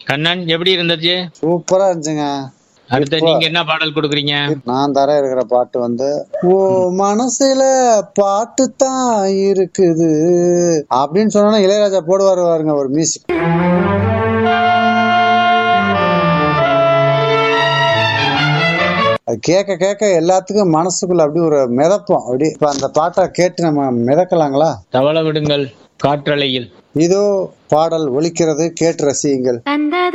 கண்ணன் எப்படி இருந்துச்சு சூப்பரா இருந்துச்சுங்க அடுத்து நீங்க என்ன பாடல் கொடுக்குறீங்க நான் தர இருக்கிற பாட்டு வந்து ஓ மனசுல பாட்டு தான் இருக்குது அப்படின்னு சொன்னா இளையராஜா போடுவாரு பாருங்க ஒரு மியூசிக் அது கேட்க கேட்க எல்லாத்துக்கும் மனசுக்குள்ள அப்படி ஒரு மிதப்போம் அப்படி இப்ப அந்த பாட்டை கேட்டு நம்ம மிதக்கலாங்களா தவள விடுங்கள் காற்றலையில் இதோ பாடல் ஒலிக்கிறது கேட்டு ரசியுங்கள் தந்தது